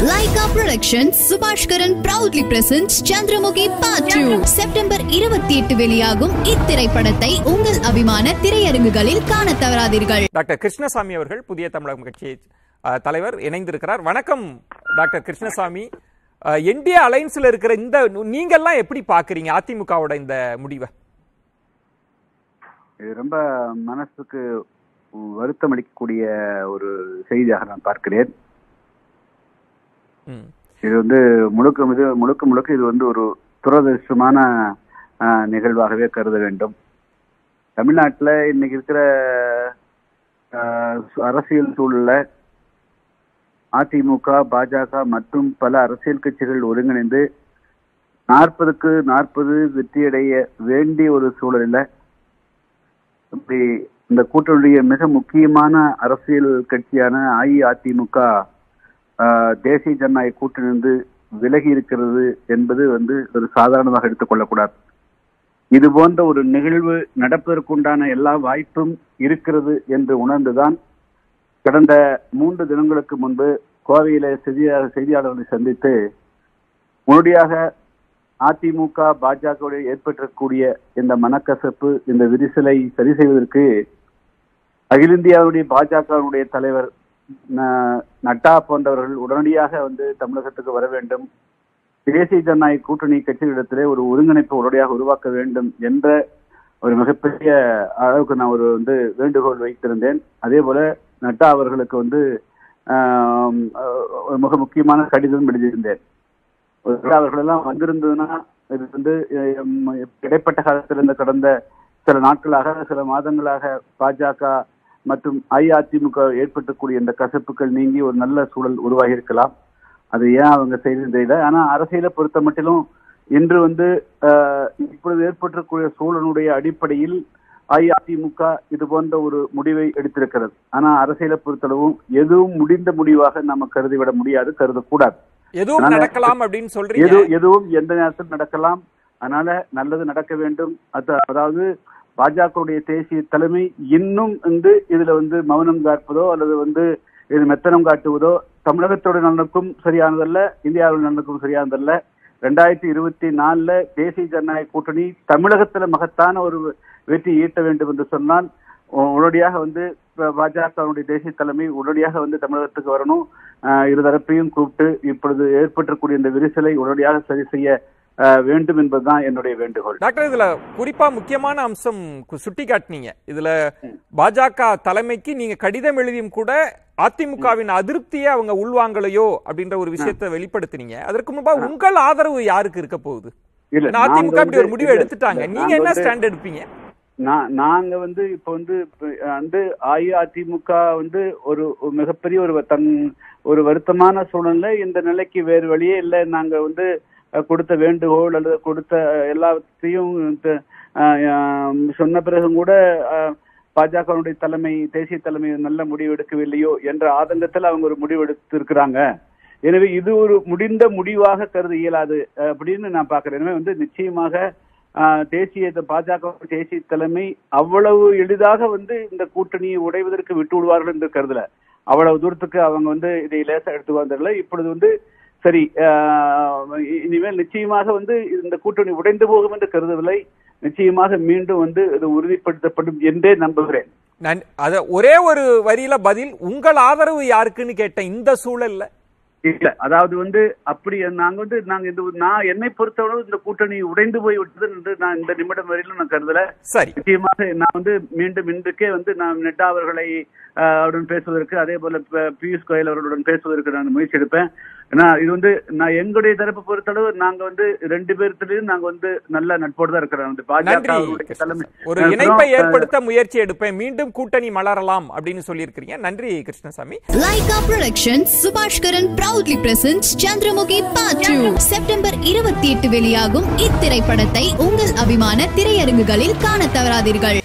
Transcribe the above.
Lyca productions Subaskaran proudly presents Chandramukhi part two September இருபத்தி எட்டு வெளியாகும் இத்திரைப்படத்தை உங்கள் அபிமான திரையரங்குகளில் காண தவறாதீர்கள் டாக்டர் கிருஷ்ணசாமி அவர்கள் புதிய தமிழகம் கட்சி அஹ், தலைவர் இணைந்திருக்கிறார் வணக்கம் டாக்டர் கிருஷ்ணசாமி என்டிஏ அலைன்ஸ்ல இருக்கிற இந்த நீங்கெல்லாம் எப்படி பாக்குறீங்க அதிமுகவோட இந்த முடிவை இது ரொம்ப மனசுக்கு வருத்தம் அளிக்கக்கூடிய ஒரு செய்தியாக நான் பார்க்கிறேன் ம். இது வந்து முழுக்க இது முழுக்க முழுக்க இது வந்து ஒரு துரதிருஷ்டமான ஆஹ், நிகழ்வாகவே கருத வேண்டும் தமிழ்நாட்டில் இன்னைக்கு இருக்கிற ஆஹ், அரசியல் சூழல்ல அதிமுக பாஜக மற்றும் பல அரசியல் கட்சிகள் ஒருங்கிணைந்து நாற்பதுக்கு நாற்பது வெற்றியடைய வேண்டிய ஒரு சூழலில் இப்படி இந்த கூட்டணியுடைய மிக முக்கியமான அரசியல் கட்சியான அஇஅதிமுக ஆஹ், தேசிய ஜனநாயக கூட்டணியிலிருந்து விலகி இருக்கிறது என்பது வந்து ஒரு சாதாரணமாக எடுத்துக்கொள்ளக்கூடாது இது போன்ற ஒரு நிகழ்வு நடப்பதற்குண்டான எல்லா வாய்ப்பும் இருக்கிறது என்று உணர்ந்துதான் கடந்த மூன்று தினங்களுக்கு முன்பு கோவையில செய்தியா- செய்தியாளர்களை சந்தித்து முழுமையாக அதிமுக பாஜகவுடைய ஏற்பட்டிருக்கக்கூடிய இந்த மனக்கசப்பு இந்த விரிசலை சரி செய்வதற்கு அகில இந்தியாவுடைய பாஜகவுடைய தலைவர் ந- நட்டா போன்றவர்கள் உடனடியாக வந்து தமிழகத்துக்கு வர வேண்டும் தேசிய ஜனநாயக கூட்டணி கட்சிகளிடத்திலே ஒரு ஒருங்கிணைப்பு உடனடியாக உருவாக்க வேண்டும் என்ற ஒரு மிகப்பெரிய அளவுக்கு நான் ஒரு வந்து வேண்டுகோள் வைத்திருந்தேன் அதே போல நட்டா அவர்களுக்கு வந்து ஆம், அஹ், ஒரு மிக முக்கியமான கடிதம் எழுதியிருந்தேன் ஒருவேளை அவர்கள் எல்லாம் வந்திருந்ததுன்னா இது வந்து அஹ், இடைப்பட்ட காலத்தில் இருந்த கடந்த சில நாட்களாக சில மாதங்களாக பாஜக மற்றும் அஇஅதிமுக ஏற்பட்டக்கூடிய இந்த கசப்புகள் நீங்கி ஒரு நல்ல சூழல் உருவாகி இருக்கலாம் அது ஏன் அவங்க செய்தது தெரியல ஆனா அரசியலை பொறுத்த மட்டிலும் இன்று வந்து அஹ், இப்பொழுது ஏற்பட்டிருக்கூடிய சூழலுடைய அடிப்படையில் அஇஅதிமுக இது போன்ற ஒரு முடிவை எடுத்திருக்கிறது ஆனா அரசியலை பொறுத்தளவும் எதுவும் முடிந்த முடிவாக நம்ம கருதிவிட முடியாது கருதக்கூடாது எதுவும் அதனால- நடக்கலாம் அப்படின்னு சொல்றீங்க எது எதுவும் எந்த நேரத்தில் நடக்கலாம் அதனால நல்லது நடக்க வேண்டும் அது அதாவது பாஜகவுடைய தேசிய தலைமை இன்னும் வந்து இதுல வந்து மௌனம் காப்பதோ அல்லது வந்து இது மெத்தனம் காட்டுவதோ தமிழகத்தோட நலனுக்கும் சரியானதல்ல இந்தியாவின் நலனுக்கும் சரியானதல்ல ரெண்டாயிரத்தி இருபத்தி நாலுல தேசிய ஜனநாயக கூட்டணி தமிழகத்துல மகத்தான ஒரு வெற்றி ஈட்ட வேண்டும் என்று சொன்னால் உ- உடனடியாக வந்து பாஜகவுடைய தேசிய தலைமை உடனடியாக வந்து தமிழகத்துக்கு வரணும் ஆஹ் இருதரப்பையும் கூப்பிட்டு இப்பொழுது ஏற்பட்டிருக்கூடிய இந்த விரிசலை உடனடியாக சரி செய்ய ஆஹ் வேண்டும் என்பதுதான் என்னுடைய வேண்டுகோள் டாக்டர் இதுல குறிப்பா முக்கியமான அம்சம் கு- சுட்டி காட்டினீங்க இதுல பாஜக தலைமைக்கு நீங்க கடிதம் எழுதியும் கூட அதிமுகவின் அதிருப்தியை அவங்க உள்வாங்கலையோ அப்படின்ற ஒரு விஷயத்தை வெளிப்படுத்தினீங்க அதற்கு முன்பா உங்கள் ஆதரவு யாருக்கு இருக்க போகுது இல்ல, ஏன்னா அதிமுக நாங்க அப்படி ஒரு வந்து- முடிவை இல்ல, எடுத்துட்டாங்க இல்ல, நீங்க நாங்க என்ன வந்து- ஸ்டாண்ட் எடுப்பீங்க நான் நாங்க வந்து இப்ப வந்து இப்ப வந்து அஇஅதிமுக வந்து ஒரு ஒரு மிகப்பெரிய ஒரு தன் ஒரு வருத்தமான சூழ்நிலை இந்த நிலைக்கு வேறு வழியே இல்லை நாங்க வந்து அஹ், கொடுத்த வேண்டுகோள் அல்லது கொடுத்த அஹ், எல்லாத்தையும் இந்த, அஹ், அஹ், சொன்ன பிறகும் கூட அஹ், பாஜகவுடைய தலைமை தேசிய தலைமை நல்ல முடிவு எடுக்கவில்லையோ என்ற ஆதங்கத்தில் அவங்க ஒரு முடிவு எடுத்திருக்கிறாங்க எனவே இது ஒரு முடிந்த முடிவாக கருத இயலாது அஹ், அப்படின்னு நான் பாக்குறேன் எனவே வந்து நிச்சயமாக ஆஹ், தேசிய இந்த பாஜக தேசிய தலைமை அவ்வளவு எளிதாக வந்து இந்த கூட்டணியை உடைவதற்கு விட்டு விடுவார்கள் என்று கருதல அவ்வளவு தூரத்துக்கு அவங்க வந்து இதை லேசா எடுத்து வந்ததில்லை இப்பொழுது வந்து சரி ஆஹ், இ- இனிமேல் நிச்சயமாக வந்து இந்த கூட்டணி உடைந்து போகும் என்று கருதவில்லை நிச்சயமாக மீண்டும் வந்து இது உறுதிப்படுத்தப்படும் என்றே நம்புகிறேன் நான் அத ஒரே ஒரு வரியில பதில் உங்கள் ஆதரவு யாருக்குன்னு கேட்டேன் இந்த சூழல்ல இல்ல அதாவது வந்து அப்படி நாங்க வந்து நாங்க இந்த நான் என்னை பொறுத்தவரை இந்த கூட்டணி உடைந்து போய் விட்டது என்று நான் இந்த நிமிடம் வரையிலும் நான் கருதல சரி நிச்சயமாக நான் வந்து மீண்டும் இன்றைக்கே வந்து நான் நெட்டா அவர்களை ஆஹ், அவருடன் பேசுவதற்கு அதே போல ப- பியூஷ் கோயல் அவர்களுடன் பேசுவதற்கு நான் முயற்சி எடுப்பேன் ஏன்னா இது வந்து நான் எங்களுடைய தரப்பு பொறுத்தளவு நாங்க வந்து ரெண்டு பேர்த்திலையும் நாங்க வந்து நல்ல நட்போடு தான் இருக்கிறோம் வந்து பாஜக நன்றி அவருடைய தலைமை ஒரு அப்புறம், இணைப்பை ஆஹ், ஏற்படுத்த முயற்சி எடுப்பேன் மீண்டும் கூட்டணி மலரலாம் அப்படின்னு சொல்லியிருக்கிறீங்க நன்றி Krishnasamy Lyca productions Subaskaran proudly presents Chandramukhi part two September இருபத்தி எட்டு வெளியாகும் இத்திரைப்படத்தை உங்கள் அபிமான திரையரங்குகளில் காண தவறாதீர்கள்